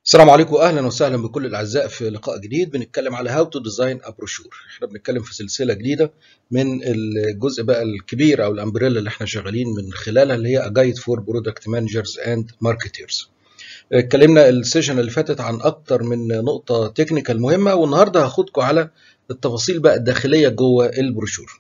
السلام عليكم واهلا وسهلا بكل الاعزاء في لقاء جديد بنتكلم على هاو تو ديزاين ا بروشور احنا بنتكلم في سلسله جديده من الجزء بقى الكبير او الامبريلا اللي احنا شغالين من خلالها اللي هي جايد فور برودكت مانجرز اند ماركتيرز اتكلمنا السيشن اللي فاتت عن اكتر من نقطه تكنيكال مهمه والنهارده هاخدكم على التفاصيل بقى الداخليه جوه البروشور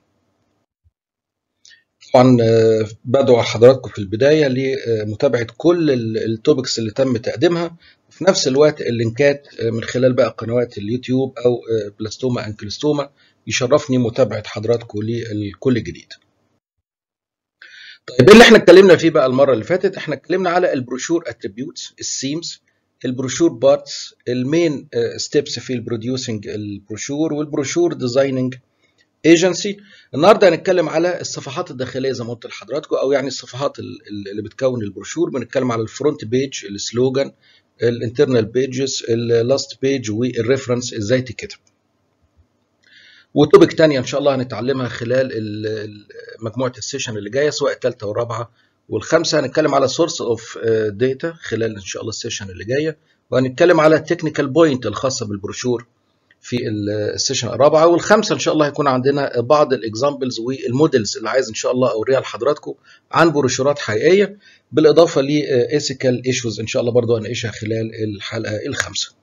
طبعا بدعو حضراتكم في البدايه لمتابعه كل التوبكس اللي تم تقديمها في نفس الوقت اللينكات من خلال بقى قنوات اليوتيوب او بلاستوما انكلستوما يشرفني متابعه حضراتكم للكل جديد. طيب ايه اللي احنا اتكلمنا فيه بقى المره اللي فاتت؟ احنا اتكلمنا على البروشور اتريبيوتس، السيمز، البروشور بارتس، المين ستيبس في البروديوسنج البروشور والبروشور ديزايننج ايجنسي النهارده هنتكلم على الصفحات الداخليه زي ما قلت لحضراتكم او يعني الصفحات اللي بتكون البروشور بنتكلم على الفرونت بيج السلوجان الانترنال بيجز اللاست بيج والريفرنس ازاي تتكتب وتوبك تانية ان شاء الله هنتعلمها خلال مجموعه السيشن اللي جايه سواء الثالثه والرابعه والخامسه هنتكلم على سورس اوف داتا خلال ان شاء الله السيشن اللي جايه وهنتكلم على التكنيكال بوينت الخاصه بالبروشور في السيشن الرابعه والخامسه ان شاء الله هيكون عندنا بعض الاكزامبلز والمودلز اللي عايز ان شاء الله اوريها لحضراتكم عن بروشورات حقيقيه بالاضافه لايثيكال ايشوز ان شاء الله برضو هنعيشها خلال الحلقه الخامسه.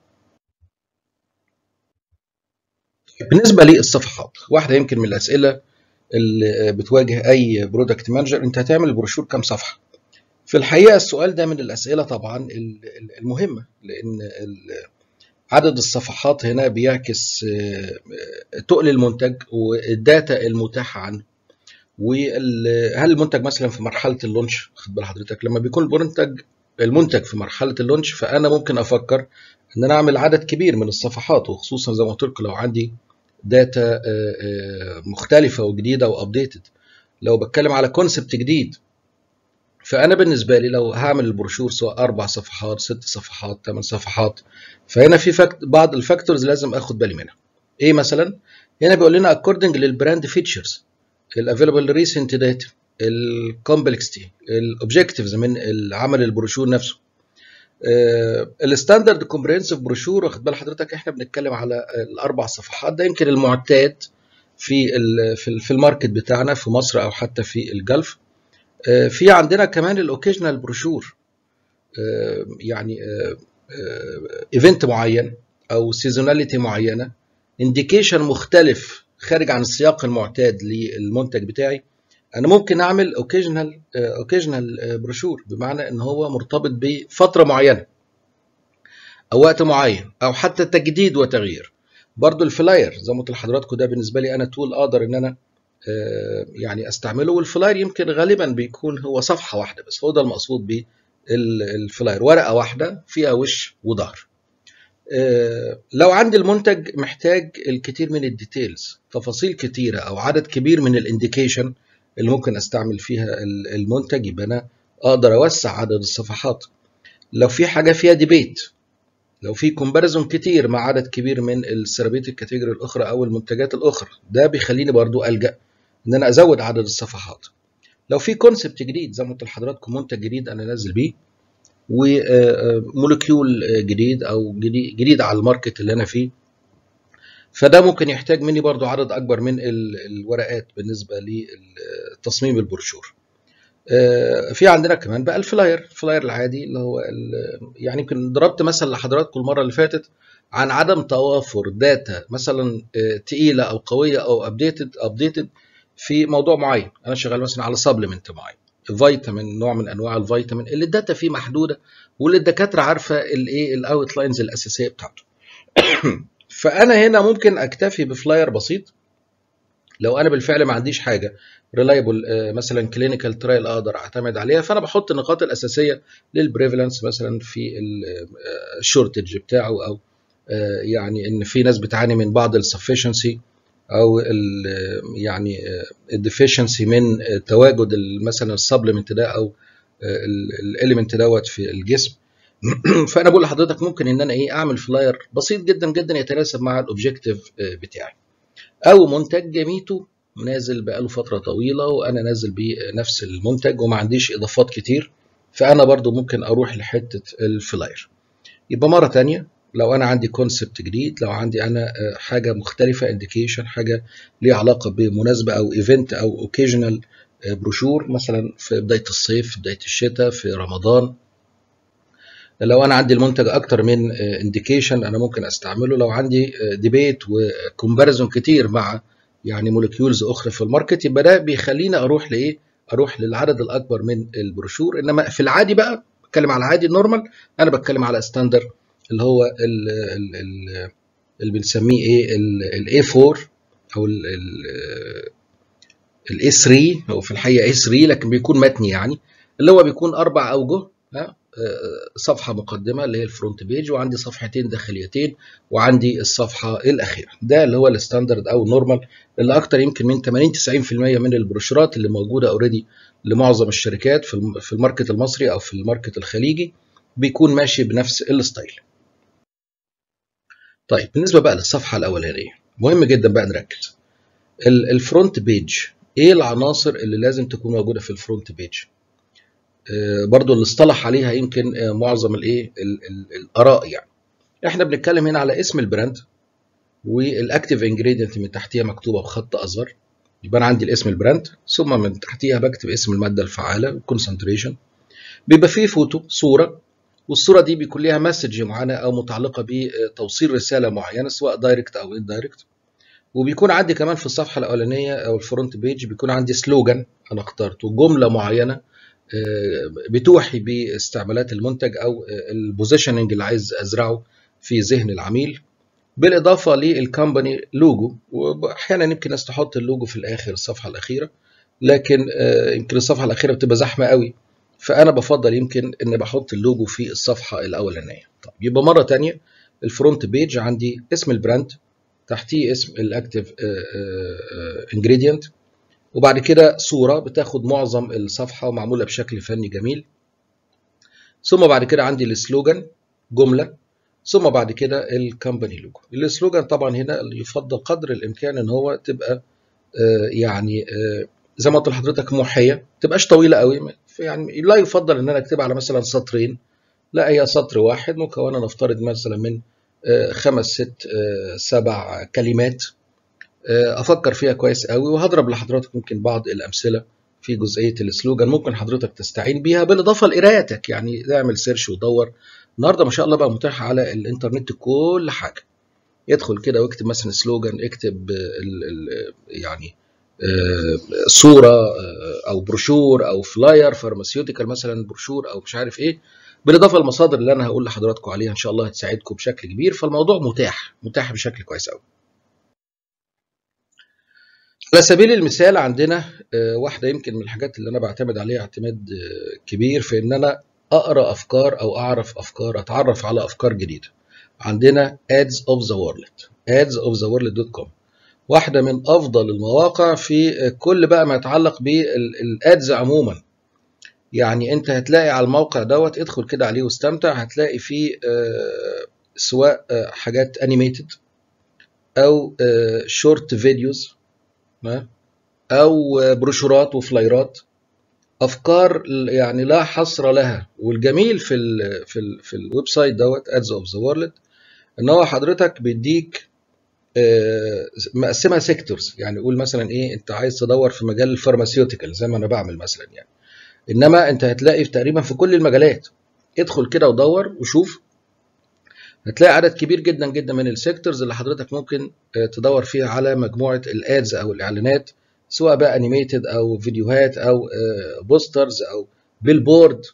بالنسبه للصفحات واحده يمكن من الاسئله اللي بتواجه اي برودكت مانجر انت هتعمل بروشور كام صفحه؟ في الحقيقه السؤال ده من الاسئله طبعا المهمه لان عدد الصفحات هنا بيعكس تقل المنتج والداتا المتاحه عنه وهل المنتج مثلا في مرحله اللونش خد بال حضرتك لما بيكون المنتج المنتج في مرحله اللونش فانا ممكن افكر ان انا اعمل عدد كبير من الصفحات وخصوصا زي ما قلت لكم لو عندي داتا مختلفه وجديده وابديتد لو بتكلم على كونسبت جديد فانا بالنسبه لي لو هعمل البروشور سواء اربع صفحات ست صفحات ثمان صفحات فهنا في فكت بعض الفاكتورز لازم اخد بالي منها ايه مثلا هنا بيقول لنا according للبراند فيتشرز الافيلبل ريسنت داتا الكومبلكسيتي الاوبجكتيفز من العمل البروشور نفسه الستاندرد كومبريهنسيف بروشور واخد بال حضرتك احنا بنتكلم على الاربع صفحات ده يمكن المعتاد في في الماركت بتاعنا في مصر او حتى في الجلف في عندنا كمان الاوكيجنال بروشور يعني ايفنت معين او سيزوناليتي معينه انديكيشن مختلف خارج عن السياق المعتاد للمنتج بتاعي انا ممكن اعمل اوكيجنال اوكيجنال بروشور بمعنى ان هو مرتبط بفتره معينه او وقت معين او حتى تجديد وتغيير برضو الفلاير زي ما قلت لحضراتكم ده بالنسبه لي انا تول اقدر ان انا يعني استعمله والفلاير يمكن غالبا بيكون هو صفحه واحده بس هو ده المقصود بالفلاير ورقه واحده فيها وش وظهر لو عندي المنتج محتاج الكثير من الديتيلز تفاصيل كتيره او عدد كبير من الانديكيشن اللي ممكن استعمل فيها المنتج يبقى انا اقدر اوسع عدد الصفحات لو في حاجه فيها ديبيت لو في كومباريزون كتير مع عدد كبير من السيرابيتك كاتيجوري الاخرى او المنتجات الاخرى ده بيخليني برضو الجا ان انا ازود عدد الصفحات لو في كونسبت جديد زي ما قلت لحضراتكم منتج جديد انا نازل بيه ومولكيول جديد او جديد, جديد على الماركت اللي انا فيه فده ممكن يحتاج مني برضو عدد اكبر من الورقات بالنسبه لتصميم البروشور في عندنا كمان بقى الفلاير الفلاير العادي اللي هو يعني يمكن ضربت مثل لحضراتكم المره اللي فاتت عن عدم توافر داتا مثلا تقيله او قويه او ابديتد ابديتد في موضوع معين انا شغال مثلا على سبلمنت معين فيتامين نوع من انواع الفيتامين اللي الداتا فيه محدوده واللي الدكاتره عارفه الايه الاوت لاينز الاساسيه بتاعته فانا هنا ممكن اكتفي بفلاير بسيط لو انا بالفعل ما عنديش حاجه ريلايبل مثلا كلينيكال ترايل اقدر اعتمد عليها فانا بحط النقاط الاساسيه للبريفالنس مثلا في الشورتج بتاعه او يعني ان في ناس بتعاني من بعض السفشنسي او ال يعني الديفيشنسي من تواجد مثلا السبلمنت ده او الاليمنت دوت في الجسم فانا بقول لحضرتك ممكن ان انا ايه اعمل فلاير بسيط جدا جدا يتناسب مع الاوبجيكتيف بتاعي او منتج جميته نازل بقاله فتره طويله وانا نازل بنفس المنتج وما عنديش اضافات كتير فانا برضو ممكن اروح لحته الفلاير يبقى مره تانية لو انا عندي كونسبت جديد لو عندي انا حاجه مختلفه انديكيشن حاجه ليها علاقه بمناسبه او ايفنت او اوكيجنال بروشور مثلا في بدايه الصيف في بدايه الشتاء في رمضان لو انا عندي المنتج اكتر من انديكيشن انا ممكن استعمله لو عندي ديبيت وكومباريزون كتير مع يعني مولكيولز اخرى في الماركت يبقى ده بيخليني اروح لايه اروح للعدد الاكبر من البروشور انما في العادي بقى بتكلم على العادي النورمال انا بتكلم على ستاندر اللي هو ال ال ال اللي بنسميه ايه الاي 4 او الاي 3 هو في الحقيقه اي 3 لكن بيكون متني يعني اللي هو بيكون اربع اوجه صفحه مقدمه اللي هي الفرونت بيج وعندي صفحتين داخليتين وعندي الصفحه الاخيره ده اللي هو الستاندرد او النورمال اللي اكتر يمكن من 80 90% من البروشورات اللي موجوده اوريدي لمعظم الشركات في الماركت المصري او في الماركت الخليجي بيكون ماشي بنفس الستايل طيب بالنسبه بقى للصفحه الاولانيه مهم جدا بقى نركز الفرونت بيج ايه العناصر اللي لازم تكون موجوده في الفرونت بيج برضو اللي اصطلح عليها يمكن معظم الايه الاراء يعني احنا بنتكلم هنا على اسم البراند والاكتيف انجريدينت من تحتيها مكتوبه بخط اصغر يبقى انا عندي الاسم البراند ثم من تحتيها بكتب اسم الماده الفعاله الكونسنتريشن بيبقى فيه فوتو صوره والصوره دي بيكون ليها مسج معينه او متعلقه بتوصيل رساله معينه سواء دايركت او اندايركت وبيكون عندي كمان في الصفحه الاولانيه او الفرونت بيج بيكون عندي سلوجان انا اخترته جمله معينه بتوحي باستعمالات المنتج او البوزيشننج اللي عايز ازرعه في ذهن العميل بالاضافه للكمباني لوجو واحيانا يمكن ناس تحط اللوجو في الاخر الصفحه الاخيره لكن يمكن الصفحه الاخيره بتبقى زحمه قوي فانا بفضل يمكن ان بحط اللوجو في الصفحه الاولانيه طب يبقى مره ثانيه الفرونت بيج عندي اسم البراند تحتيه اسم الاكتيف انجريدينت وبعد كده صورة بتاخد معظم الصفحة ومعمولة بشكل فني جميل ثم بعد كده عندي السلوجان جملة ثم بعد كده الكمباني لوجو السلوجان طبعا هنا يفضل قدر الامكان ان هو تبقى يعني زي ما قلت لحضرتك موحية تبقاش طويلة قوي يعني لا يفضل ان انا اكتبها على مثلا سطرين لا هي سطر واحد مكونة نفترض مثلا من خمس ست سبع كلمات افكر فيها كويس قوي وهضرب لحضرتك ممكن بعض الامثله في جزئيه السلوجان ممكن حضرتك تستعين بيها بالاضافه لقرايتك يعني اعمل سيرش ودور النهارده ما شاء الله بقى متاح على الانترنت كل حاجه يدخل كده واكتب مثلا سلوجان اكتب ال ال يعني صوره او بروشور او فلاير فارماسيوتيكال مثلا بروشور او مش عارف ايه بالاضافه للمصادر اللي انا هقول لحضراتكم عليها ان شاء الله هتساعدكم بشكل كبير فالموضوع متاح متاح بشكل كويس قوي على سبيل المثال عندنا واحده يمكن من الحاجات اللي انا بعتمد عليها اعتماد كبير في ان انا اقرا افكار او اعرف افكار اتعرف على افكار جديده عندنا ads of the world ads of the world.com واحده من افضل المواقع في كل بقى ما يتعلق بالادز عموما يعني انت هتلاقي على الموقع دوت ادخل كده عليه واستمتع هتلاقي فيه سواء حاجات انيميتد او شورت فيديوز او بروشورات وفلايرات افكار يعني لا حصر لها والجميل في ال في ال في الويب سايت دوت ادز اوف ذا وورلد ان هو حضرتك بيديك مقسمها سيكتورز يعني قول مثلا ايه انت عايز تدور في مجال الفارماسيوتيكال زي ما انا بعمل مثلا يعني انما انت هتلاقي في تقريبا في كل المجالات ادخل كده ودور وشوف هتلاقي عدد كبير جدا جدا من السيكتورز اللي حضرتك ممكن تدور فيها على مجموعه الادز او الاعلانات سواء بقى انيميتد او فيديوهات او بوسترز او بيلبورد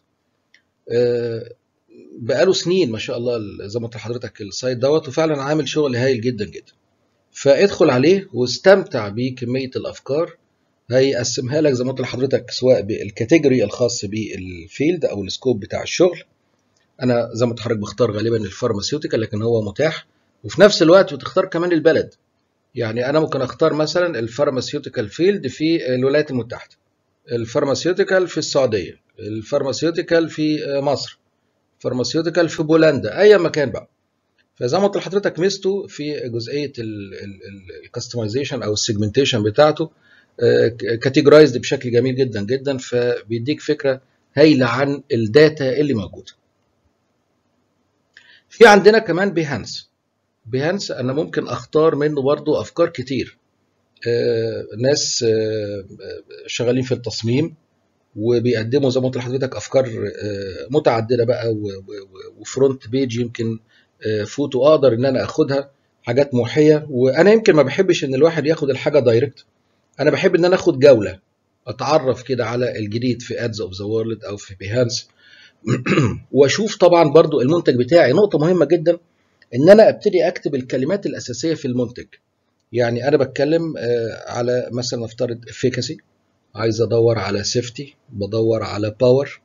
بقاله سنين ما شاء الله زي ما قلت لحضرتك السايت دوت وفعلا عامل شغل هايل جدا جدا فادخل عليه واستمتع بكميه الافكار هيقسمها لك زي ما قلت لحضرتك سواء بالكاتيجوري الخاص بالفيلد او السكوب بتاع الشغل انا زي ما قلت لحضرتك بختار غالبا الفارماسيوتيكال لكن هو متاح وفي نفس الوقت بتختار كمان البلد يعني انا ممكن اختار مثلا الفارماسيوتيكال فيلد في الولايات المتحده الفارماسيوتيكال في السعوديه الفارماسيوتيكال في مصر فارماسيوتيكال في بولندا اي مكان بقى فزي ما قلت لحضرتك ميزته في جزئيه الكستمايزيشن او السيجمنتيشن بتاعته كاتيجورايزد بشكل جميل جدا جدا فبيديك فكره هايله عن الداتا اللي موجوده في عندنا كمان بيهانس بيهانس انا ممكن اختار منه برضو افكار كتير آه، ناس آه، شغالين في التصميم وبيقدموا زي ما قلت لحضرتك افكار آه، متعدده بقى و- و- وفرونت بيج يمكن آه، فوتو اقدر ان انا اخدها حاجات موحيه وانا يمكن ما بحبش ان الواحد ياخد الحاجه دايركت انا بحب ان انا اخد جوله اتعرف كده على الجديد في ادز اوف ذا وورلد او في بيهانس واشوف طبعا برضو المنتج بتاعي نقطه مهمه جدا ان انا ابتدي اكتب الكلمات الاساسيه في المنتج يعني انا بتكلم آه، على مثلا نفترض efficacy عايز ادور على سيفتي بدور على باور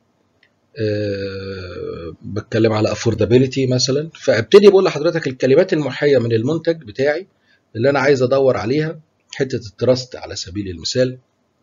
بتكلم على affordability مثلا فابتدي بقول لحضرتك الكلمات المحيه من المنتج بتاعي اللي انا عايز ادور عليها حته التراست على سبيل المثال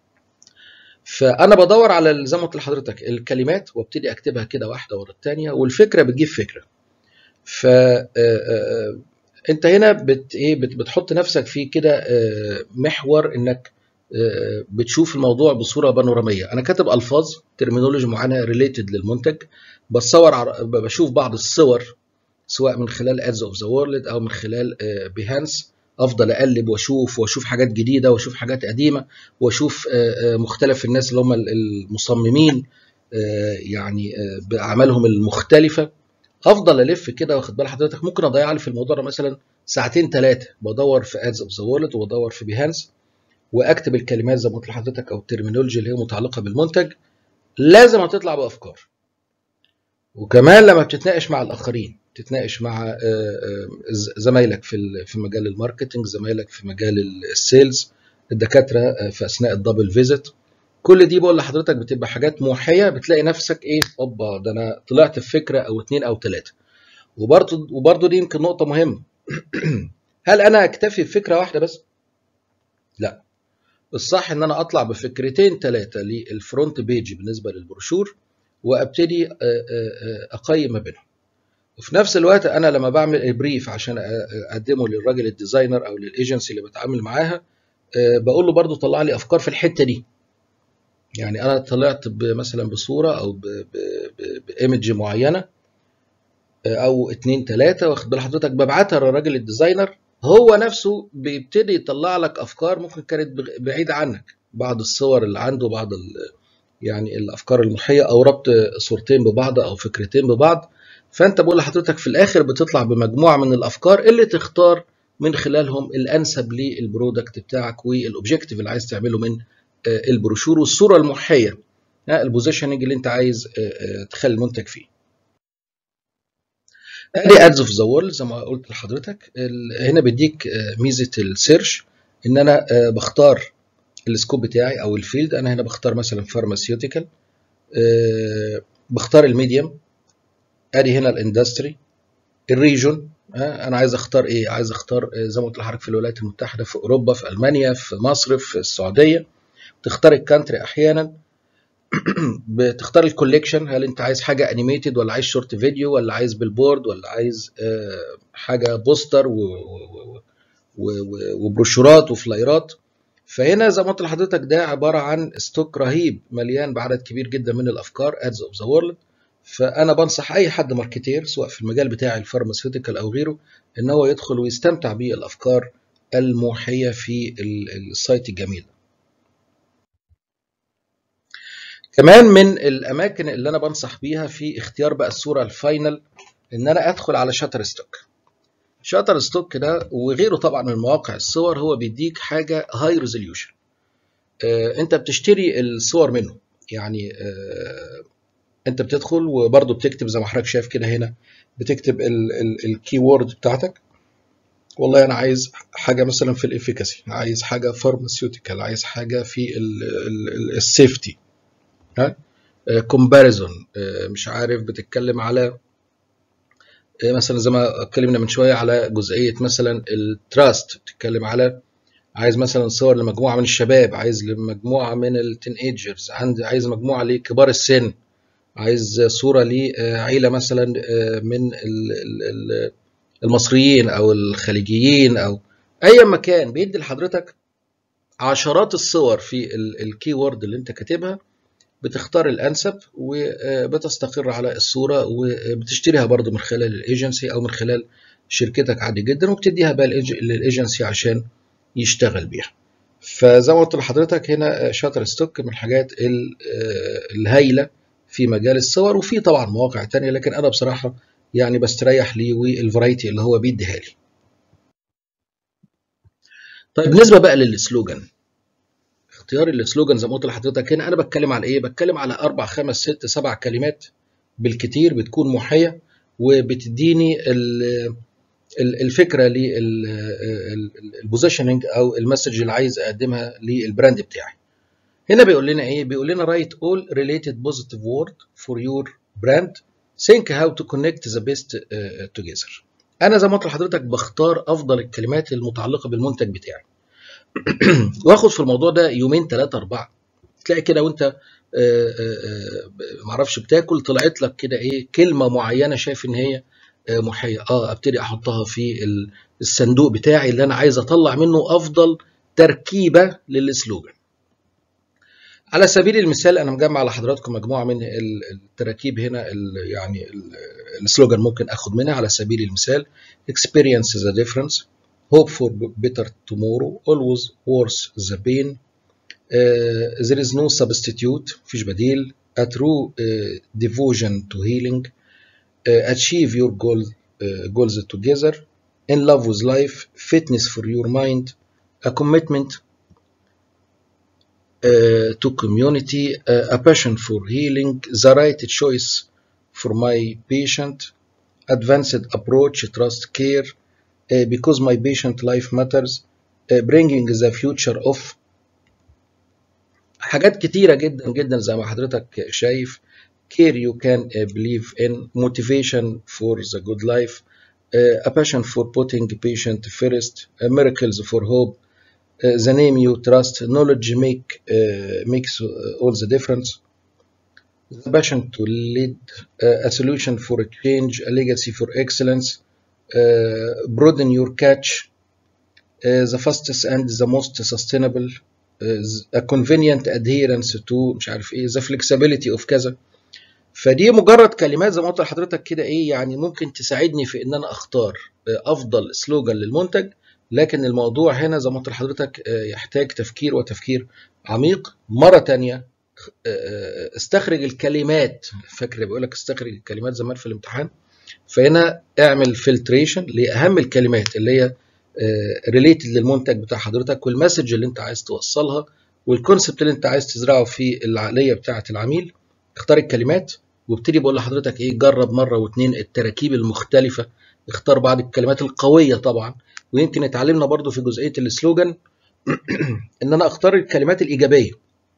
فانا بدور على زي ما قلت لحضرتك الكلمات وابتدي اكتبها كده واحده ورا الثانيه والفكره بتجيب فكره ف آه، آه، انت هنا بت ايه بت- بتحط نفسك في كده آه، محور انك آه، بتشوف الموضوع بصوره بانوراميه انا كاتب الفاظ ترمينولوجي معينه ريليتد للمنتج بصور عر- بشوف بعض الصور سواء من خلال ادز اوف ذا وورلد او من خلال بيهانس افضل اقلب واشوف واشوف حاجات جديده واشوف حاجات قديمه واشوف آه، آه، مختلف الناس اللي هم المصممين آه، يعني آه، باعمالهم المختلفه افضل الف كده واخد بال حضرتك ممكن اضيع لي في الموضوع ده مثلا ساعتين ثلاثه بدور في ادز اوف ذا وورلد وبدور في بيهانس واكتب الكلمات زي ما قلت لحضرتك او الترمينولوجي اللي هي متعلقه بالمنتج لازم هتطلع بافكار وكمان لما بتتناقش مع الاخرين تتناقش مع آه، آه، ز- زمايلك في ال- في مجال الماركتنج زمايلك في مجال ال- السيلز الدكاتره آه، في اثناء الدبل فيزيت كل دي بقول لحضرتك بتبقى حاجات موحيه بتلاقي نفسك ايه اوبا ده انا طلعت في فكره او اتنين او ثلاثه وبرضه وبرضه دي يمكن نقطه مهمه هل انا اكتفي بفكره واحده بس؟ لا الصح ان انا اطلع بفكرتين ثلاثه للفرونت بيج بالنسبه للبروشور وابتدي آه، آه، آه، اقيم ما بينهم وفي نفس الوقت انا لما بعمل البريف عشان أ- اقدمه للراجل الديزاينر او للايجنسي اللي بتعامل معاها آه، بقول له برضو طلع لي افكار في الحته دي يعني انا طلعت ب- مثلا بصوره او ب- ب- ب- بايمج معينه آه، او اتنين تلاته واخد بال حضرتك ببعتها للراجل الديزاينر هو نفسه بيبتدي يطلع لك افكار ممكن كانت بغ- بعيده عنك بعض الصور اللي عنده بعض ال- يعني الافكار المحيه او ربط صورتين ببعض او فكرتين ببعض فانت بقول لحضرتك في الاخر بتطلع بمجموعه من الافكار اللي تختار من خلالهم الانسب للبرودكت بتاعك والاوبجيكتيف اللي عايز تعمله من آه، البروشور والصوره المحيه البوزيشننج اللي انت عايز آه، آه، تخلي المنتج فيه ادي ادز اوف ذا وورلد زي ما قلت لحضرتك ال- هنا بيديك آه، ميزه السيرش ان انا آه، بختار السكوب بتاعي او الفيلد انا هنا بختار مثلا فارماسيوتيكال بختار الميديم ادي هنا الاندستري الريجون آه، انا عايز اختار ايه عايز اختار آه، زي ما قلت لحضرتك في الولايات المتحده في اوروبا في المانيا في مصر في السعوديه تختار الكانتري احيانا بتختار الكوليكشن هل انت عايز حاجه انيميتد ولا عايز شورت فيديو ولا عايز بالبورد ولا عايز آه، حاجه بوستر و- و- و- و- وبروشورات وفلايرات فهنا زي ما قلت لحضرتك ده عباره عن ستوك رهيب مليان بعدد كبير جدا من الافكار ادز اوف ذا وورلد فانا بنصح اي حد ماركتير سواء في المجال بتاعي الفارماسيوتيكال او غيره ان هو يدخل ويستمتع بالافكار الموحيه في ال- السايت الجميل ده. كمان من الاماكن اللي انا بنصح بيها في اختيار بقى الصوره الفاينل ان انا ادخل على شاتر ستوك شاتر ستوك ده وغيره طبعا من مواقع الصور هو بيديك حاجه هاي ريزوليوشن انت بتشتري الصور منه يعني آه، انت بتدخل وبرضه بتكتب زي ما حضرتك شايف كده هنا بتكتب الكي وورد بتاعتك والله انا عايز حاجه مثلا في الافيكاسي عايز حاجه فارماسيوتيكال عايز حاجه في السيفتي ها كومباريزون مش عارف بتتكلم على آه، مثلا زي ما اتكلمنا من شويه على جزئيه مثلا التراست بتتكلم على عايز مثلا صور لمجموعه من الشباب عايز لمجموعه من التين ايجرز عايز مجموعه لكبار السن عايز صوره لعيله مثلا آه، من ال- ال- ال- المصريين او الخليجيين او اي مكان بيدي لحضرتك عشرات الصور في الكي وورد اللي انت كاتبها بتختار الانسب وبتستقر على الصوره وبتشتريها برضو من خلال الايجنسي او من خلال شركتك عادي جدا وبتديها بقى للايجنسي عشان يشتغل بيها فزي ما قلت لحضرتك هنا شاتر ستوك من الحاجات الهايله في مجال الصور وفي طبعا مواقع تانية لكن انا بصراحه يعني بستريح ليه والفرايتي اللي هو بيديها لي طيب بالنسبه بقى للسلوجان اختيار السلوجان زي ما قلت لحضرتك هنا انا بتكلم على ايه بتكلم على اربع خمس ست سبع كلمات بالكتير بتكون محيه وبتديني الفكره للبوزيشننج او المسج اللي عايز اقدمها للبراند بتاعي هنا بيقول لنا ايه بيقول لنا write all related positive word for your brand think how to connect the best together انا زي ما قلت لحضرتك بختار افضل الكلمات المتعلقه بالمنتج بتاعي واخد في الموضوع ده يومين ثلاثه اربعه تلاقي كده وانت معرفش بتاكل طلعت لك كده ايه كلمه معينه شايف ان هي محيه اه ابتدي احطها في الصندوق بتاعي اللي انا عايز اطلع منه افضل تركيبه للسلوجان على سبيل المثال انا مجمع لحضراتكم مجموعه من التراكيب هنا يعني السلوجان ممكن اخد منها على سبيل المثال experience the difference hope for better tomorrow always worth the pain uh, there is no substitute مفيش بديل a true uh, devotion to healing uh, achieve your goal, uh, goals together in love with life fitness for your mind a commitment uh, to community, uh, a passion for healing, the right choice for my patient, advanced approach, trust, care, uh, because my patient life matters, bringing the future of حاجات كتيرة جدا جدا زي ما حضرتك شايف care you can believe in motivation for the good life a passion for putting patient first miracles for hope Uh, the name you trust, knowledge make uh, makes all the difference. The passion to lead, uh, a solution for a change, a legacy for excellence, broaden your catch, the fastest and the most sustainable, a convenient adherence to مش عارف ايه, the flexibility of كذا. فدي مجرد كلمات زي ما قلت لحضرتك كده ايه يعني ممكن تساعدني في ان انا اختار افضل سلوجان للمنتج لكن الموضوع هنا زي ما قلت لحضرتك يحتاج تفكير وتفكير عميق مرة تانية استخرج الكلمات فاكر بيقول لك استخرج الكلمات زمان في الامتحان فهنا اعمل فلتريشن لأهم الكلمات اللي هي ريليتد للمنتج بتاع حضرتك والمسج اللي انت عايز توصلها والكونسبت اللي انت عايز تزرعه في العقلية بتاعة العميل اختار الكلمات وابتدي بقول لحضرتك ايه جرب مرة واتنين التراكيب المختلفة اختار بعض الكلمات القوية طبعا ويمكن اتعلمنا برضو في جزئيه السلوجان ان انا اختار الكلمات الايجابيه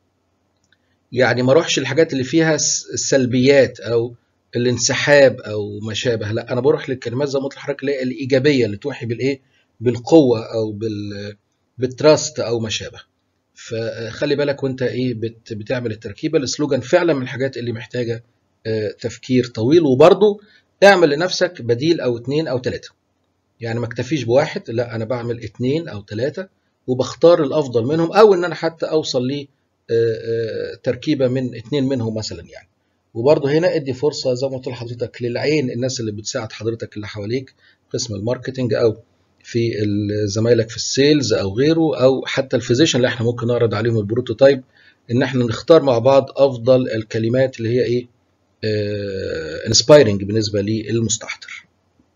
يعني ما اروحش الحاجات اللي فيها السلبيات او الانسحاب او ما شابه لا انا بروح للكلمات زي ما قلت لحضرتك اللي هي الايجابيه اللي توحي بالايه بالقوه او بال بالتراست او ما شابه فخلي بالك وانت ايه بت بتعمل التركيبه السلوجان فعلا من الحاجات اللي محتاجه تفكير طويل وبرضو اعمل لنفسك بديل او اتنين او تلاته يعني ما اكتفيش بواحد لا انا بعمل اتنين او تلاتة وبختار الافضل منهم او ان انا حتى اوصل ل تركيبه من اتنين منهم مثلا يعني وبرضه هنا ادي فرصه زي ما قلت لحضرتك للعين الناس اللي بتساعد حضرتك اللي حواليك قسم الماركتنج او في زمايلك في السيلز او غيره او حتى الفيزيشن اللي احنا ممكن نعرض عليهم البروتوتايب ان احنا نختار مع بعض افضل الكلمات اللي هي ايه انسبايرنج بالنسبه للمستحضر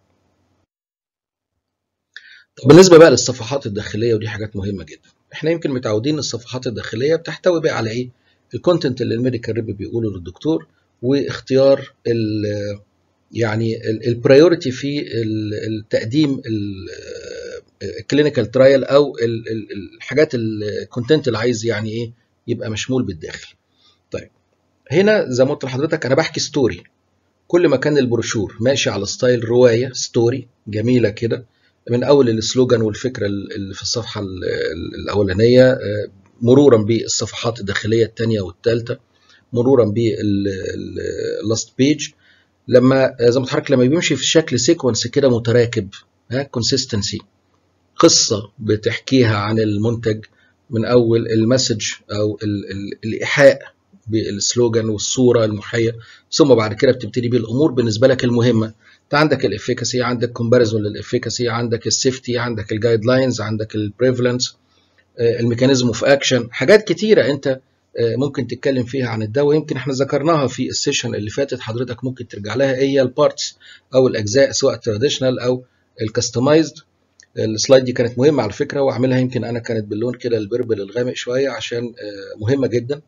طب بالنسبه بقى للصفحات الداخليه ودي حاجات مهمه جدا احنا يمكن متعودين الصفحات الداخليه بتحتوي بقى على ايه الكونتنت اللي الميديكال ريب بيقوله للدكتور واختيار ال يعني البرايورتي في التقديم الكلينيكال ترايل او الحاجات الكونتنت اللي عايز يعني ايه يبقى مشمول بالداخل طيب هنا زي ما قلت لحضرتك انا بحكي ستوري كل ما كان البروشور ماشي على ستايل روايه ستوري جميله كده من اول السلوجان والفكره اللي في الصفحه الاولانيه مرورا بالصفحات الداخليه الثانيه والثالثه مرورا باللاست بيج لما زي ما اتحرك لما بيمشي في شكل سيكونس كده متراكب ها كونسيستنسي قصه بتحكيها عن المنتج من اول المسج او ال ال الايحاء بالسلوجان والصوره المحيه ثم بعد كده بتبتدي بالامور بالنسبه لك المهمه انت عندك الافيكاسي عندك كومباريزون للافيكاسي عندك السيفتي عندك الجايد لاينز عندك البريفلنس الميكانيزم اوف اكشن حاجات كتيره انت ممكن تتكلم فيها عن الدواء يمكن احنا ذكرناها في السيشن اللي فاتت حضرتك ممكن ترجع لها هي البارتس او الاجزاء سواء تراديشنال او الكستمايزد السلايد دي كانت مهمه على فكره واعملها يمكن انا كانت باللون كده البربل الغامق شويه عشان مهمه جدا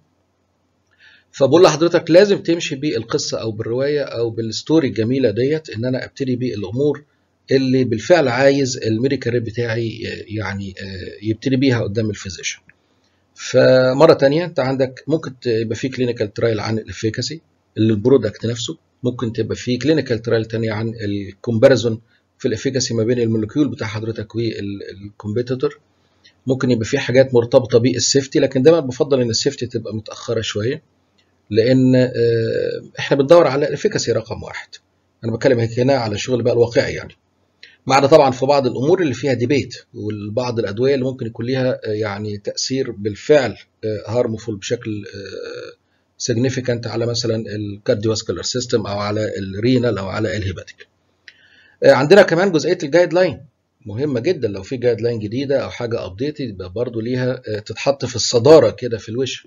فبقول لحضرتك لازم تمشي بالقصه او بالروايه او بالستوري الجميله ديت ان انا ابتدي بالامور اللي بالفعل عايز الميديكال ريب بتاعي يعني يبتدي بيها قدام الفيزيشن فمره تانية انت عندك ممكن يبقى في كلينيكال ترايل عن الافيكاسي البرودكت نفسه ممكن تبقى في كلينيكال ترايل تانية عن الكومباريزون في الافيكاسي ما بين المولكيول بتاع حضرتك والكومبيتيتور ممكن يبقى في حاجات مرتبطه بالسيفتي لكن دايما بفضل ان السيفتي تبقى متاخره شويه لان احنا بندور على الافيكاسي رقم واحد انا بتكلم هنا على الشغل بقى الواقعي يعني ما عدا طبعا في بعض الامور اللي فيها ديبيت وبعض الادويه اللي ممكن يكون ليها يعني تاثير بالفعل هارمفول بشكل سيجنيفيكانت على مثلا الكارديوفاسكولار سيستم او على الرينال او على الهيباتيك عندنا كمان جزئيه الجايد لاين مهمه جدا لو في جايد لاين جديده او حاجه ابديت يبقى برضه ليها تتحط في الصداره كده في الوش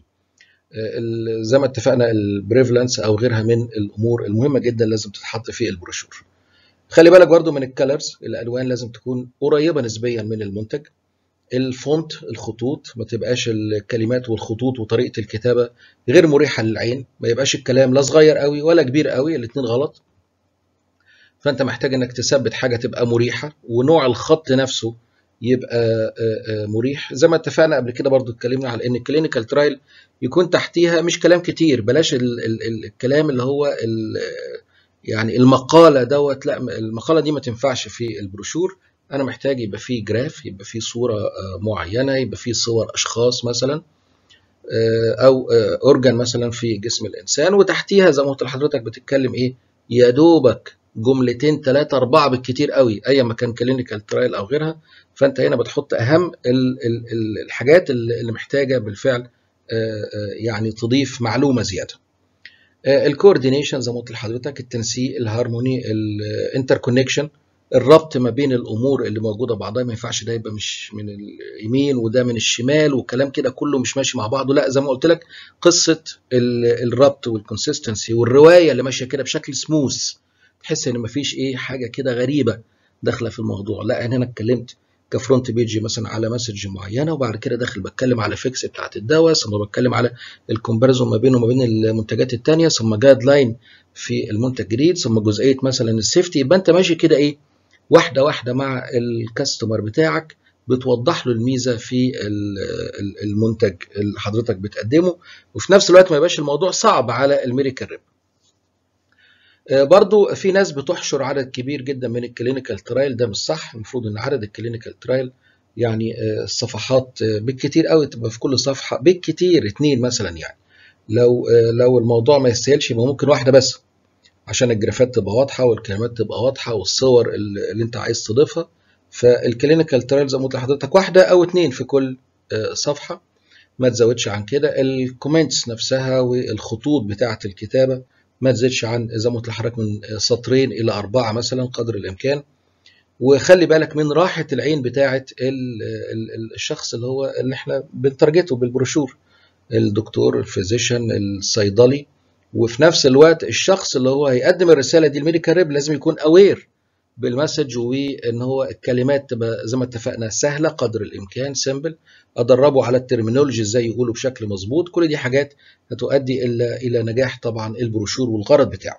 زي ما اتفقنا البريفلنس او غيرها من الامور المهمه جدا لازم تتحط في البروشور خلي بالك برضو من الكالرز الالوان لازم تكون قريبه نسبيا من المنتج الفونت الخطوط ما تبقاش الكلمات والخطوط وطريقه الكتابه غير مريحه للعين ما يبقاش الكلام لا صغير قوي ولا كبير قوي الاثنين غلط فانت محتاج انك تثبت حاجه تبقى مريحه ونوع الخط نفسه يبقى مريح زي ما اتفقنا قبل كده برضو اتكلمنا على ان الكلينيكال ترايل يكون تحتيها مش كلام كتير بلاش ال ال الكلام اللي هو يعني المقاله دوت لا المقاله دي ما تنفعش في البروشور انا محتاج يبقى فيه جراف يبقى فيه صوره معينه يبقى فيه صور اشخاص مثلا او اورجان مثلا في جسم الانسان وتحتيها زي ما قلت لحضرتك بتتكلم ايه يا دوبك جملتين ثلاثة أربعة بالكتير قوي أي ما كان كلينيكال ترايل أو غيرها فأنت هنا بتحط أهم الحاجات اللي محتاجة بالفعل يعني تضيف معلومة زيادة. الكوردينيشن زي ما قلت لحضرتك التنسيق الهارموني الانتر كونكشن الربط ما بين الامور اللي موجوده بعضها ما ينفعش ده يبقى مش من اليمين وده من الشمال والكلام كده كله مش ماشي مع بعضه لا زي ما قلت لك قصه الربط والكونسيستنسي والروايه اللي ماشيه كده بشكل سموث تحس ان مفيش ايه حاجه كده غريبه داخله في الموضوع لا انا هنا اتكلمت كفرونت بيجي مثلا على مسج معينه وبعد كده داخل بتكلم على فيكس بتاعت الدواء ثم بتكلم على الكومباريزون ما بينه وما بين المنتجات الثانيه ثم جايد لاين في المنتج الجديد ثم جزئيه مثلا السيفتي يبقى انت ماشي كده ايه واحده واحده مع الكاستمر بتاعك بتوضح له الميزه في المنتج اللي حضرتك بتقدمه وفي نفس الوقت ما يبقاش الموضوع صعب على الميديكال ريب برضو في ناس بتحشر عدد كبير جدا من الكلينيكال ترايل ده مش صح المفروض ان عدد الكلينيكال ترايل يعني الصفحات بالكتير قوي تبقى في كل صفحه بالكتير اتنين مثلا يعني لو لو الموضوع ما يستاهلش يبقى ممكن واحده بس عشان الجرافات تبقى واضحه والكلمات تبقى واضحه والصور اللي انت عايز تضيفها فالكلينيكال ترايل زي ما قلت لحضرتك واحده او اتنين في كل صفحه ما تزودش عن كده الكومنتس نفسها والخطوط بتاعه الكتابه ما تزيدش عن زي ما قلت لحضرتك من سطرين الى اربعه مثلا قدر الامكان وخلي بالك من راحه العين بتاعه الشخص اللي هو اللي احنا بنترجته بالبروشور الدكتور الفيزيشن الصيدلي وفي نفس الوقت الشخص اللي هو هيقدم الرساله دي الميديكال ريب لازم يكون اوير بالمسج وان هو الكلمات تبقى زي ما اتفقنا سهله قدر الامكان سيمبل ادربه على الترمينولوجي ازاي يقوله بشكل مظبوط كل دي حاجات هتؤدي الى الى نجاح طبعا البروشور والغرض بتاعه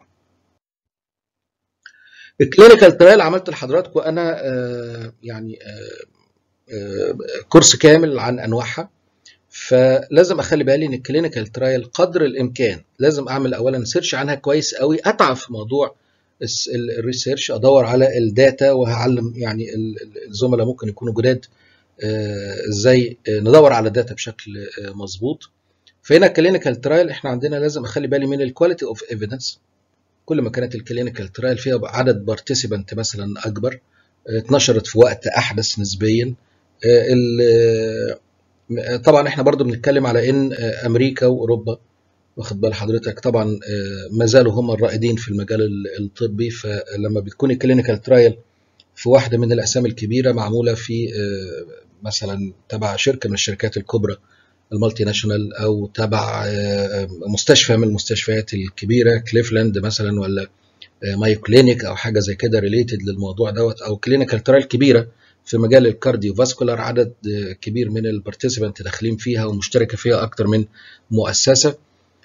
الكلينيكال ترايل عملت لحضراتكم انا آه يعني آه آه كورس كامل عن انواعها فلازم اخلي بالي ان الكلينيكال ترايل قدر الامكان لازم اعمل اولا سيرش عنها كويس قوي اتعب في موضوع الريسيرش ادور على الداتا وهعلم يعني الزملاء ممكن يكونوا جداد ازاي ندور على الداتا بشكل مظبوط فهنا الكلينيكال ترايل احنا عندنا لازم اخلي بالي من الكواليتي اوف ايفيدنس كل ما كانت الكلينيكال ترايل فيها عدد بارتيسيبنت مثلا اكبر اتنشرت في وقت احدث نسبيا طبعا احنا برضو بنتكلم على ان امريكا واوروبا واخد بال حضرتك طبعا ما زالوا هم الرائدين في المجال الطبي فلما بتكون الكلينيكال ترايل في واحده من الاسامي الكبيره معموله في مثلا تبع شركه من الشركات الكبرى المالتي ناشونال او تبع مستشفى من المستشفيات الكبيره كليفلاند مثلا ولا مايو كلينيك او حاجه زي كده ريليتد للموضوع دوت او كلينيكال ترايل كبيره في مجال الكارديو فاسكولار عدد كبير من البارتيسيبانت داخلين فيها ومشتركه فيها اكتر من مؤسسه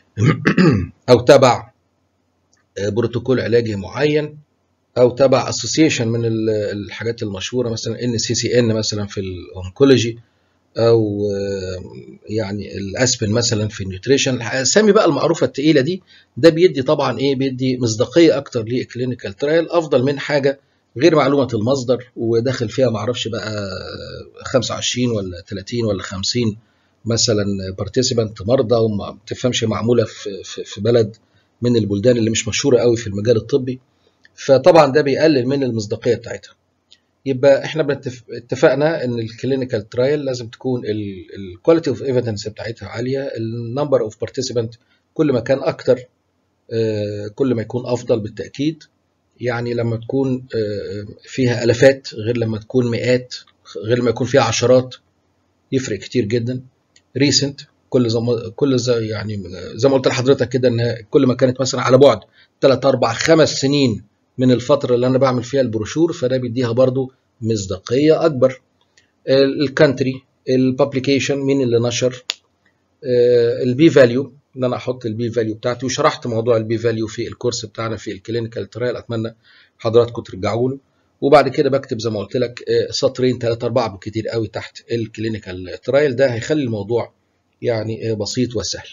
او تبع بروتوكول علاجي معين او تبع اسوسيشن من الحاجات المشهوره مثلا ان سي سي ان مثلا في الاونكولوجي او يعني الاسبن مثلا في النيوتريشن الاسامي بقى المعروفه الثقيله دي ده بيدي طبعا ايه بيدي مصداقيه اكتر للكلينيكال ترايل افضل من حاجه غير معلومه المصدر وداخل فيها معرفش بقى 25 ولا 30 ولا 50 مثلا بارتيسيبانت مرضى وما تفهمش معموله في, في, في بلد من البلدان اللي مش مشهوره قوي في المجال الطبي فطبعا ده بيقلل من المصداقيه بتاعتها يبقى احنا اتفقنا ان الكلينيكال ترايل لازم تكون الكواليتي اوف ايفيدنس بتاعتها عاليه النمبر اوف بارتيسيبانت كل ما كان اكتر كل ما يكون افضل بالتاكيد يعني لما تكون فيها الافات غير لما تكون مئات غير لما يكون فيها عشرات يفرق كتير جدا ريسنت كل زي ما كل زي يعني زي ما قلت لحضرتك كده ان كل ما كانت مثلا على بعد 3 4 5 سنين من الفتره اللي انا بعمل فيها البروشور فده بيديها برضو مصداقيه اكبر الكانتري البابليكيشن مين اللي نشر البي فاليو ان انا احط البي فاليو بتاعتي وشرحت موضوع البي فاليو في الكورس بتاعنا في الكلينيكال ترايل اتمنى حضراتكم ترجعوا له وبعد كده بكتب زي ما قلت لك سطرين ثلاثة أربعة بالكتير قوي تحت الكلينيكال ترايل ده هيخلي الموضوع يعني بسيط وسهل.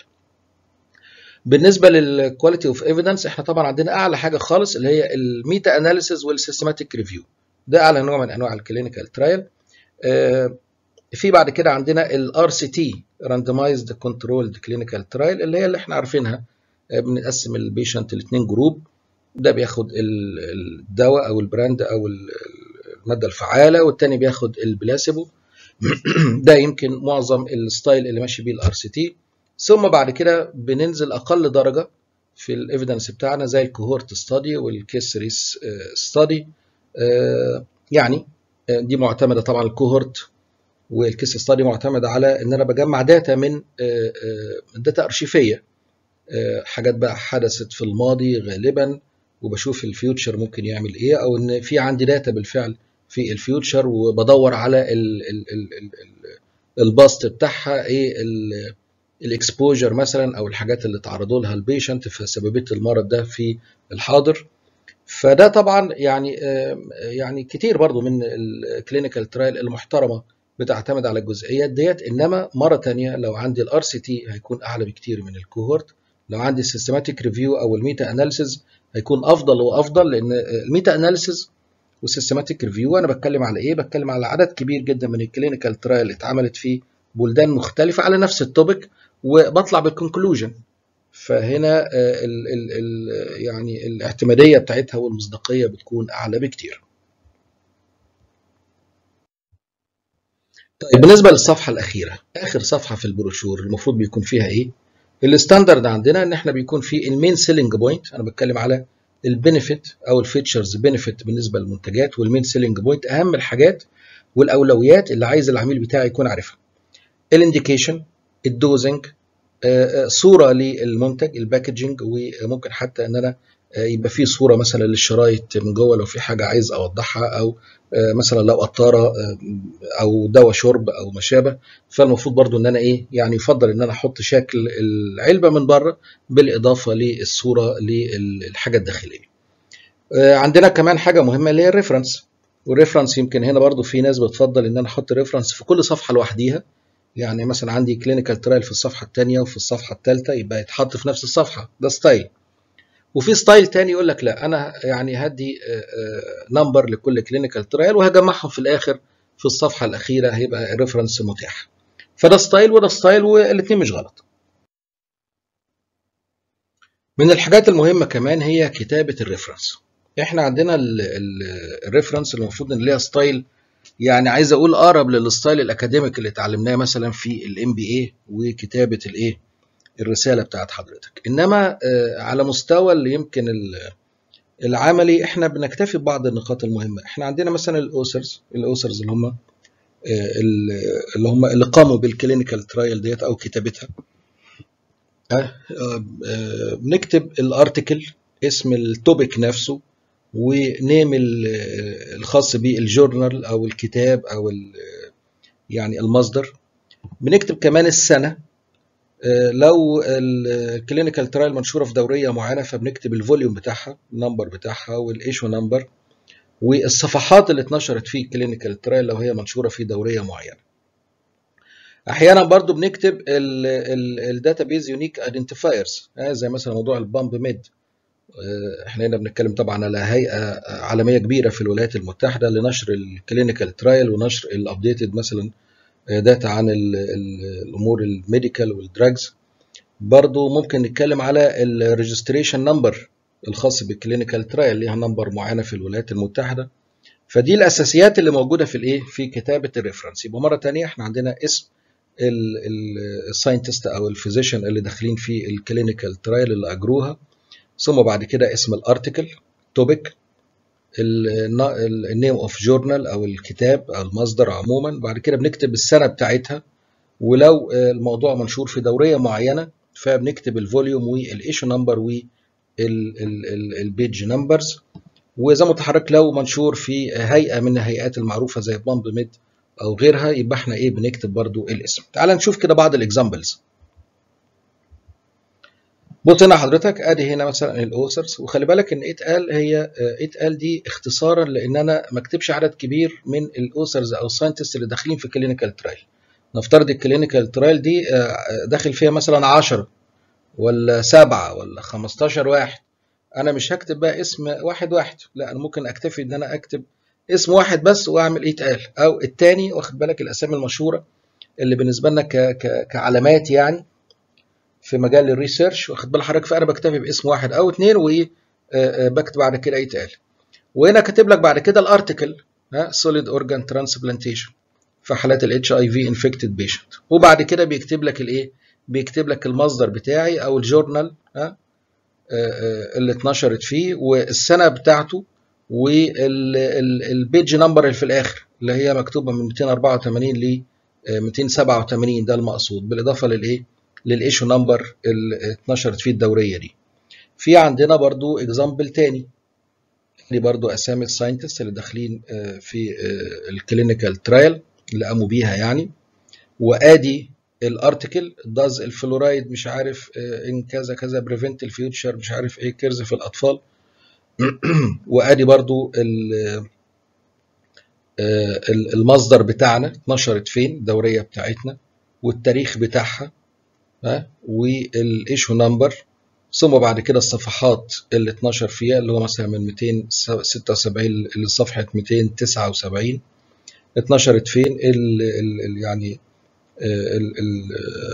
بالنسبة للكواليتي اوف ايفيدنس احنا طبعا عندنا أعلى حاجة خالص اللي هي الميتا اناليسيز والسيستماتيك ريفيو. ده أعلى نوع من أنواع الكلينيكال ترايل. في بعد كده عندنا الار سي تي راندمايزد كنترولد كلينيكال ترايل اللي هي اللي احنا عارفينها بنقسم البيشنت لاثنين جروب ده بياخد الدواء او البراند او الماده الفعاله والتاني بياخد البلاسيبو ده يمكن معظم الستايل اللي ماشي بيه الار سي تي ثم بعد كده بننزل اقل درجه في الايفيدنس بتاعنا زي الكوهورت ستادي والكيس ريس ستادي يعني دي معتمده طبعا الكوهورت والكيس ستادي معتمده على ان انا بجمع داتا من داتا ارشيفيه حاجات بقى حدثت في الماضي غالبا وبشوف الفيوتشر ممكن يعمل ايه او ان في عندي داتا بالفعل في الفيوتشر وبدور على الباست بتاعها ايه الاكسبوجر مثلا او الحاجات اللي تعرضوا لها البيشنت فسببت المرض ده في الحاضر فده طبعا يعني يعني كتير برضو من الكلينيكال ترايل المحترمه بتعتمد على الجزئيات ديت انما مره تانية لو عندي الار سي تي هيكون اعلى بكتير من الكوهورت لو عندي السيستماتيك ريفيو او الميتا اناليسيز هيكون افضل وافضل لان الميتا اناليسيز والسيستماتيك ريفيو انا بتكلم على ايه بتكلم على عدد كبير جدا من الكلينيكال ترايل اللي اتعملت في بلدان مختلفه على نفس التوبيك وبطلع بالكونكلوجن فهنا ال ال ال يعني الاعتماديه بتاعتها والمصداقيه بتكون اعلى بكتير طيب بالنسبه للصفحه الاخيره اخر صفحه في البروشور المفروض بيكون فيها ايه الستاندرد عندنا ان احنا بيكون في المين سيلينج بوينت انا بتكلم على البنفيت او الفيتشرز بنفيت بالنسبه للمنتجات والمين سيلينج بوينت اهم الحاجات والاولويات اللي عايز العميل بتاعي يكون عارفها الانديكيشن الدوزنج صوره للمنتج الباكجينج وممكن حتى ان انا يبقى في صوره مثلا للشرايط من جوه لو في حاجه عايز اوضحها او مثلا لو قطاره او دواء شرب او ما شابه فالمفروض برضو ان انا ايه يعني يفضل ان انا احط شكل العلبه من بره بالاضافه للصوره للحاجه الداخليه عندنا كمان حاجه مهمه اللي هي الريفرنس والريفرنس يمكن هنا برضو في ناس بتفضل ان انا احط ريفرنس في كل صفحه لوحديها يعني مثلا عندي كلينيكال ترايل في الصفحه الثانيه وفي الصفحه الثالثه يبقى يتحط في نفس الصفحه ده ستايل وفي ستايل تاني يقول لك لا انا يعني هدي نمبر لكل كلينيكال ترايل وهجمعهم في الاخر في الصفحه الاخيره هيبقى الريفرنس متاح فده ستايل وده ستايل والاثنين مش غلط من الحاجات المهمه كمان هي كتابه الريفرنس احنا عندنا الريفرنس اللي المفروض ان ليها ستايل يعني عايز اقول اقرب للستايل الاكاديميك اللي اتعلمناه مثلا في الام بي اي وكتابه الايه الرساله بتاعت حضرتك انما على مستوى اللي يمكن العملي احنا بنكتفي ببعض النقاط المهمه احنا عندنا مثلا الاوسرز الاوسرز اللي هم اللي هم اللي قاموا بالكلينيكال ترايل ديت او كتابتها بنكتب الارتكل اسم التوبيك نفسه ونيم الخاص بالجورنال او الكتاب او يعني المصدر بنكتب كمان السنه لو الكلينيكال ترايل منشوره في دوريه معينه فبنكتب الفوليوم بتاعها النمبر بتاعها والايشو نمبر والصفحات اللي اتنشرت في الكلينيكال ترايل لو هي منشوره في دوريه معينه احيانا برضو بنكتب الداتابيز يونيك ايدنتيفايرز زي مثلا موضوع البامب ميد احنا هنا بنتكلم طبعا على هيئه عالميه كبيره في الولايات المتحده لنشر الكلينيكال ترايل ونشر الابديتد مثلا داتا عن الامور الميديكال والدراجز برضو ممكن نتكلم على الريجستريشن نمبر الخاص بالكلينيكال ترايل ليها نمبر معينه في الولايات المتحده فدي الاساسيات اللي موجوده في الايه في كتابه الريفرنس يبقى مره ثانيه احنا عندنا اسم الساينتست او الفيزيشن اللي داخلين في الكلينيكال ترايل اللي اجروها ثم بعد كده اسم الارتكل توبيك النيم اوف جورنال او الكتاب او المصدر عموما بعد كده بنكتب السنه بتاعتها ولو الموضوع منشور في دوريه معينه فبنكتب الفوليوم والايشو نمبر والبيج نمبرز وزي ما اتحرك لو منشور في هيئه من الهيئات المعروفه زي بامب ميد او غيرها يبقى احنا ايه بنكتب برضو الاسم تعال نشوف كده بعض الاكزامبلز بص هنا حضرتك ادي هنا مثلا الاوثرز وخلي بالك ان اتقال هي اتقال دي اختصارا لان انا ما اكتبش عدد كبير من الاوثرز او الساينتست اللي داخلين في كلينيكال ترايل نفترض الكلينيكال ترايل دي داخل فيها مثلا 10 ولا 7 ولا 15 واحد انا مش هكتب بقى اسم واحد واحد لا انا ممكن اكتفي ان انا اكتب اسم واحد بس واعمل ايه اتقال او التاني واخد بالك الاسامي المشهوره اللي بالنسبه لنا ك ك كعلامات يعني في مجال الريسيرش واخد بال حضرتك فانا بكتفي باسم واحد او اثنين وبكتب بعد كده يتقال وهنا كاتب لك بعد كده الارتكل ها سوليد اورجان ترانسبلانتيشن في حالات الاتش اي في انفكتد بيشنت وبعد كده بيكتب لك الايه بيكتب لك المصدر بتاعي او الجورنال ها اللي اتنشرت فيه والسنه بتاعته والبيج نمبر اللي في الاخر اللي هي مكتوبه من 284 ل 287 ده المقصود بالاضافه للايه للايشو نمبر اللي اتنشرت فيه الدوريه دي في عندنا برضو اكزامبل تاني دي برضو اسامي الساينتست اللي داخلين في الكلينيكال ترايل اللي قاموا بيها يعني وادي الارتكل داز الفلورايد مش عارف ان كذا كذا بريفنت الفيوتشر مش عارف ايه كيرز في الاطفال وادي برضو المصدر بتاعنا اتنشرت فين الدوريه بتاعتنا والتاريخ بتاعها ها والايشو نمبر ثم بعد كده الصفحات اللي اتنشر فيها اللي هو مثلا من 276 لصفحه 279 اتنشرت فين ال ال يعني ال ال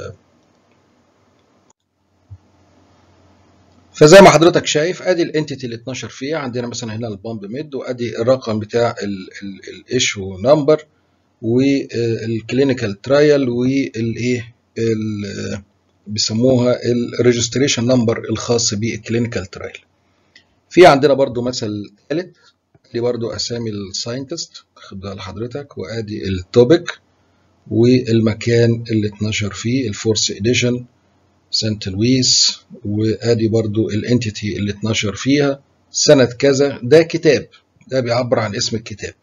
فزي ما حضرتك شايف ادي الانتيتي اللي اتنشر فيها عندنا مثلا هنا البامب ميد وادي الرقم بتاع الايشو نمبر والكلينيكال ترايل والايه بيسموها الريجستريشن نمبر الخاص بالكلينيكال ترايل في عندنا برضو مثل ثالث دي برضو اسامي الساينتست خد بال حضرتك وادي التوبيك والمكان اللي اتنشر فيه الفورس اديشن سانت لويس وادي برضو الانتيتي اللي اتنشر فيها سنة كذا ده كتاب ده بيعبر عن اسم الكتاب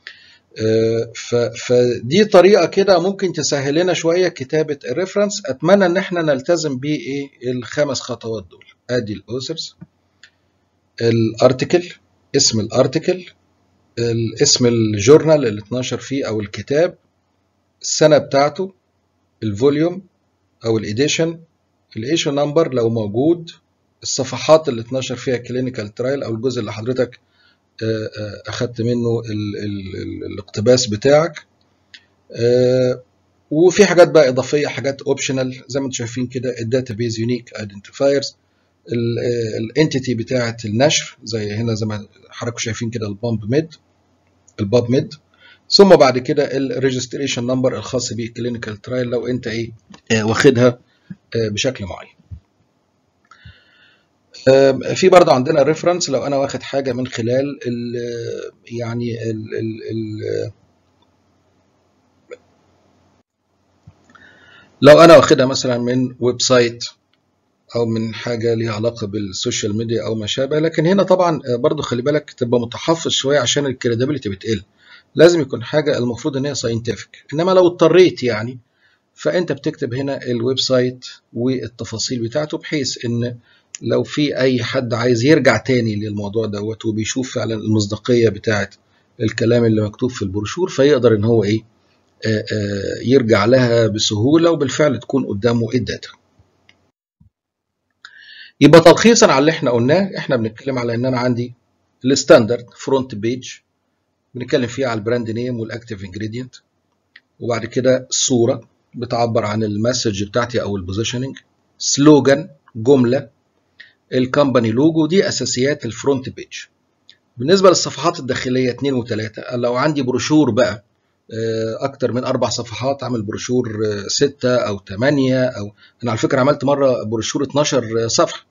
فدي طريقه كده ممكن تسهل لنا شويه كتابه الريفرنس اتمنى ان احنا نلتزم بايه الخمس خطوات دول ادي الاوثرز الارتكل اسم الارتكل اسم الجورنال اللي اتنشر فيه او الكتاب السنه بتاعته الفوليوم او الاديشن الايشو نمبر لو موجود الصفحات اللي اتنشر فيها كلينيكال ترايل او الجزء اللي حضرتك اخدت منه ال ال ال الاقتباس بتاعك وفي حاجات بقى اضافيه حاجات اوبشنال زي ما انتم شايفين كده الداتابيز يونيك ايدنتيفايرز الانتيتي بتاعه النشر زي هنا زي ما حضراتكم شايفين كده البامب ميد الباب ميد ثم بعد كده الريجستريشن نمبر الخاص بالكلينيكال ترايل لو انت ايه واخدها بشكل معين في برضه عندنا ريفرنس لو انا واخد حاجه من خلال ال يعني ال ال ال لو انا واخدها مثلا من ويب سايت او من حاجه ليها علاقه بالسوشيال ميديا او ما شابه لكن هنا طبعا برضه خلي بالك تبقى متحفظ شويه عشان الكريديبيليتي بتقل لازم يكون حاجه المفروض ان هي ساينتفك انما لو اضطريت يعني فانت بتكتب هنا الويب سايت والتفاصيل بتاعته بحيث ان لو في اي حد عايز يرجع تاني للموضوع دوت وبيشوف فعلا المصداقيه بتاعه الكلام اللي مكتوب في البروشور فيقدر ان هو ايه آآ آآ يرجع لها بسهوله وبالفعل تكون قدامه الداتا يبقى تلخيصا على اللي احنا قلناه احنا بنتكلم على ان انا عندي الستاندرد فرونت بيج بنتكلم فيها على البراند نيم والاكتيف انجريدينت وبعد كده صوره بتعبر عن المسج بتاعتي او البوزيشننج سلوجان جمله الكمباني لوجو دي اساسيات الفرونت بيج بالنسبه للصفحات الداخليه 2 و3 لو عندي بروشور بقى اكتر من اربع صفحات اعمل بروشور 6 او 8 او انا على فكره عملت مره بروشور 12 صفحه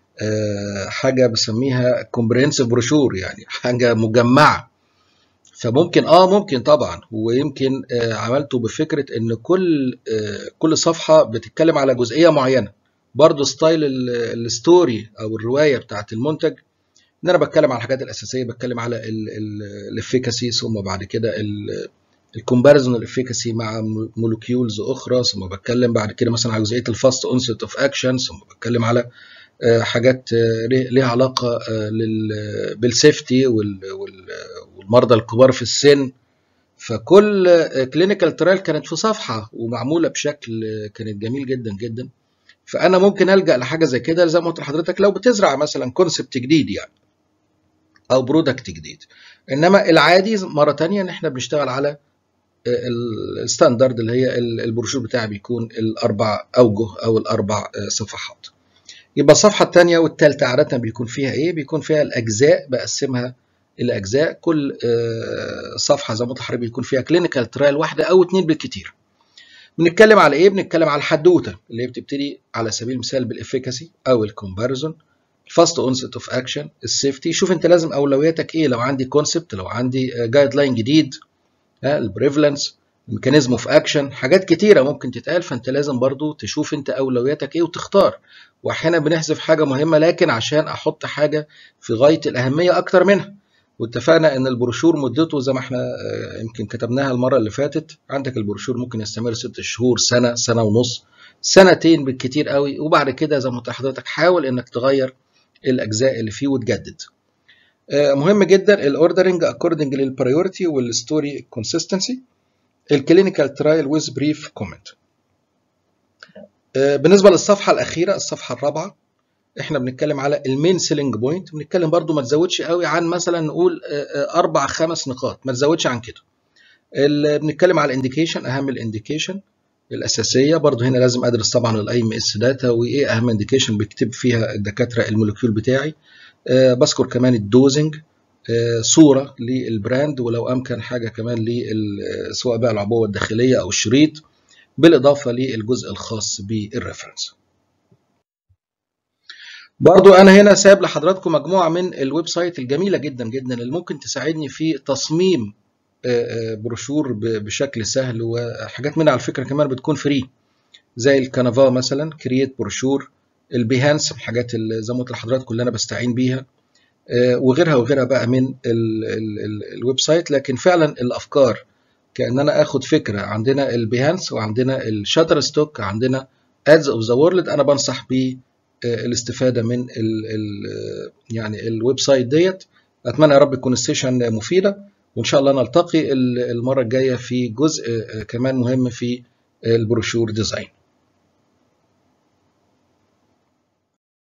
حاجه بسميها كومبريهنسيف بروشور يعني حاجه مجمعه فممكن اه ممكن طبعا ويمكن آه عملته بفكره ان كل آه كل صفحه بتتكلم على جزئيه معينه برضه ستايل الستوري او الروايه بتاعت المنتج ان انا بتكلم على الحاجات الاساسيه بتكلم على الافيكاسي ثم بعد كده الكومباريزون الافيكاسي مع مولكيولز اخرى ثم بتكلم بعد كده مثلا على جزئيه الفاست اونست اوف اكشن ثم بتكلم على آه حاجات ليها علاقه بالسيفتي والمرضى الكبار في السن فكل كلينيكال ترايل كانت في صفحه ومعموله بشكل كانت جميل جدا جدا فانا ممكن الجا لحاجه زي كده زي ما قلت لحضرتك لو بتزرع مثلا كونسبت جديد يعني او برودكت جديد انما العادي مره تانية ان احنا بنشتغل على الستاندرد اللي هي البروشور بتاعي بيكون الاربع اوجه او الاربع صفحات يبقى الصفحه الثانيه والثالثه عاده بيكون فيها ايه بيكون فيها الاجزاء بقسمها الى اجزاء كل صفحه زي ما قلت لحضرتك بيكون فيها كلينيكال ترايل واحده او اثنين بالكثير بنتكلم على ايه بنتكلم على الحدوته اللي هي بتبتدي على سبيل المثال بالافيكاسي او الكومباريزون الفاست اونست اوف اكشن السيفتي شوف انت لازم اولوياتك ايه لو عندي كونسبت لو عندي جايد لاين جديد البريفلنس الميكانيزم اوف اكشن حاجات كتيره ممكن تتقال فانت لازم برضو تشوف انت اولوياتك ايه وتختار واحيانا بنحذف حاجه مهمه لكن عشان احط حاجه في غايه الاهميه اكتر منها واتفقنا ان البروشور مدته زي ما احنا يمكن كتبناها المره اللي فاتت عندك البروشور ممكن يستمر ست شهور سنه سنه ونص سنتين بالكتير قوي وبعد كده زي ما قلت لحضرتك حاول انك تغير الاجزاء اللي فيه وتجدد مهم جدا الاوردرنج اكوردنج للبريورتي والستوري كونسيستنسي الكلينيكال ترايل ويز بريف كومنت بالنسبه للصفحه الاخيره الصفحه الرابعه احنا بنتكلم على المين سيلينج بوينت بنتكلم برضو ما تزودش قوي عن مثلا نقول اربع خمس نقاط ما تزودش عن كده بنتكلم على الانديكيشن اهم الانديكيشن الاساسيه برضو هنا لازم ادرس طبعا الاي ام اس داتا وايه اهم انديكيشن بيكتب فيها الدكاتره المولكيول بتاعي أه بذكر كمان الدوزنج أه صوره للبراند ولو امكن حاجه كمان سواء بقى العبوه الداخليه او الشريط بالاضافه للجزء الخاص بالريفرنس برضو انا هنا ساب لحضراتكم مجموعه من الويب سايت الجميله جدا جدا اللي ممكن تساعدني في تصميم بروشور بشكل سهل وحاجات منها على فكره كمان بتكون فري زي الكانفا مثلا كرييت بروشور البيهانس الحاجات اللي زي ما قلت لحضراتكم اللي انا بستعين بيها وغيرها وغيرها بقى من ال ال ال الويب سايت لكن فعلا الافكار كان انا اخد فكره عندنا البيهانس وعندنا الشاتر ستوك عندنا ادز اوف ذا وورلد انا بنصح بيه الاستفاده من ال ال يعني الويب سايت ديت اتمنى يا رب يكون السيشن مفيده وان شاء الله نلتقي المره الجايه في جزء كمان مهم في البروشور ديزاين